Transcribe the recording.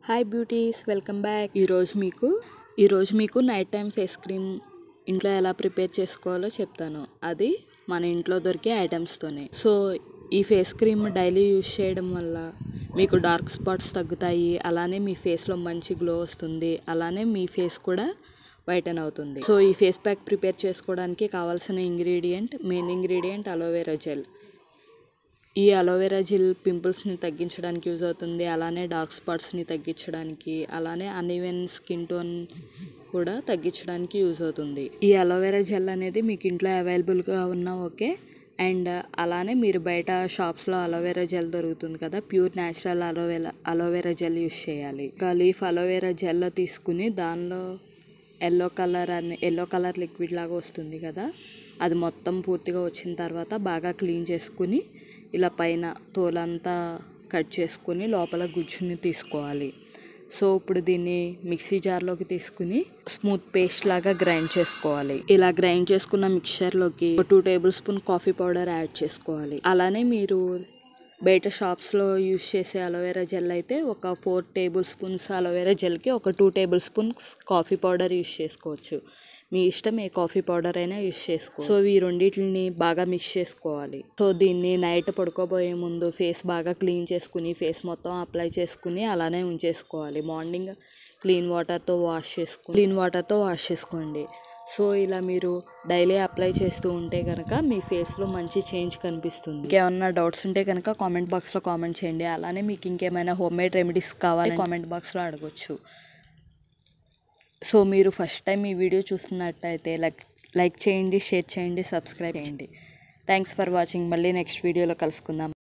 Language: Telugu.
హాయ్ బ్యూటీస్ వెల్కమ్ బ్యాక్ ఈరోజు మీకు ఈరోజు మీకు నైట్ టైం ఫేస్ క్రీమ్ ఇంట్లో ఎలా ప్రిపేర్ చేసుకోవాలో చెప్తాను అది మన ఇంట్లో దొరికే ఐటమ్స్తోనే సో ఈ ఫేస్ క్రీమ్ డైలీ యూజ్ చేయడం వల్ల మీకు డార్క్ స్పాట్స్ తగ్గుతాయి అలానే మీ ఫేస్లో మంచి గ్లో వస్తుంది అలానే మీ ఫేస్ కూడా వైటన్ అవుతుంది సో ఈ ఫేస్ ప్యాక్ ప్రిపేర్ చేసుకోవడానికి కావాల్సిన ingredient main ingredient aloe vera gel ఈ అలోవెరా జెల్ పింపుల్స్ని తగ్గించడానికి యూజ్ అవుతుంది అలానే డార్క్ స్పాట్స్ని తగ్గించడానికి అలానే అన్ఈవెన్ స్కిన్ టోన్ కూడా తగ్గించడానికి యూజ్ అవుతుంది ఈ అలోవెరా జెల్ అనేది మీకు ఇంట్లో అవైలబుల్గా ఉన్నా ఓకే అండ్ అలానే మీరు బయట షాప్స్లో అలోవెరా జెల్ దొరుకుతుంది కదా pure natural aloe vera aloe vera gel use చేయాలి ఒక లీఫ్ అలోవెరా జెల్ తీసుకుని దానిలో ఎల్లో కలర్ అని ఎల్లో కలర్ లిక్విడ్ లాగా వస్తుంది కదా అది మొత్తం పూర్తిగా వచ్చిన తర్వాత బాగా క్లీన్ చేసుకుని ఇలా పైన తోలంతా కట్ చేసుకుని లోపల గుజ్జుని తీసుకోవాలి సో ఇప్పుడు దీన్ని మిక్సీ జార్లోకి తీసుకుని స్మూత్ పేస్ట్ లాగా గ్రైండ్ చేసుకోవాలి ఇలా గ్రైండ్ చేసుకున్న మిక్చర్లోకి ఒక two tablespoon coffee powder add చేసుకోవాలి అలానే మీరు బయట షాప్స్లో యూస్ చేసే అలోవెరా జెల్ అయితే ఒక ఫోర్ టేబుల్ స్పూన్స్ అలోవెరా జెల్కి ఒక two tablespoons coffee powder use చేసుకోవచ్చు మీ ఇష్టం ఏ కాఫీ పౌడర్ అయినా యూస్ చేసుకో సో ఈ రెండింటిని బాగా మిక్స్ చేసుకోవాలి సో దీన్ని నైట్ పడుకోబోయే ముందు ఫేస్ బాగా క్లీన్ చేసుకుని ఫేస్ మొత్తం అప్లై చేసుకుని అలానే ఉంచేసుకోవాలి మార్నింగ్ క్లీన్ వాటర్తో వాష్ చేసుకుని క్లీన్ వాటర్తో వాష్ చేసుకోండి సో ఇలా మీరు డైలీ అప్లై చేస్తూ ఉంటే కనుక మీ ఫేస్లో మంచి చేంజ్ కనిపిస్తుంది ఇంకేమన్నా డౌట్స్ ఉంటే కనుక కామెంట్ బాక్స్లో కామెంట్ చేయండి అలానే మీకు ఇంకేమైనా హోమ్ మేడ్ రెమెడీస్ కావాలి కామెంట్ బాక్స్లో అడగొచ్చు సో మీరు ఫస్ట్ టైం ఈ వీడియో చూస్తున్నట్టయితే లైక్ లైక్ చేయండి షేర్ చేయండి సబ్స్క్రైబ్ చేయండి థ్యాంక్స్ ఫర్ వాచింగ్ మళ్ళీ నెక్స్ట్ వీడియోలో కలుసుకుందాం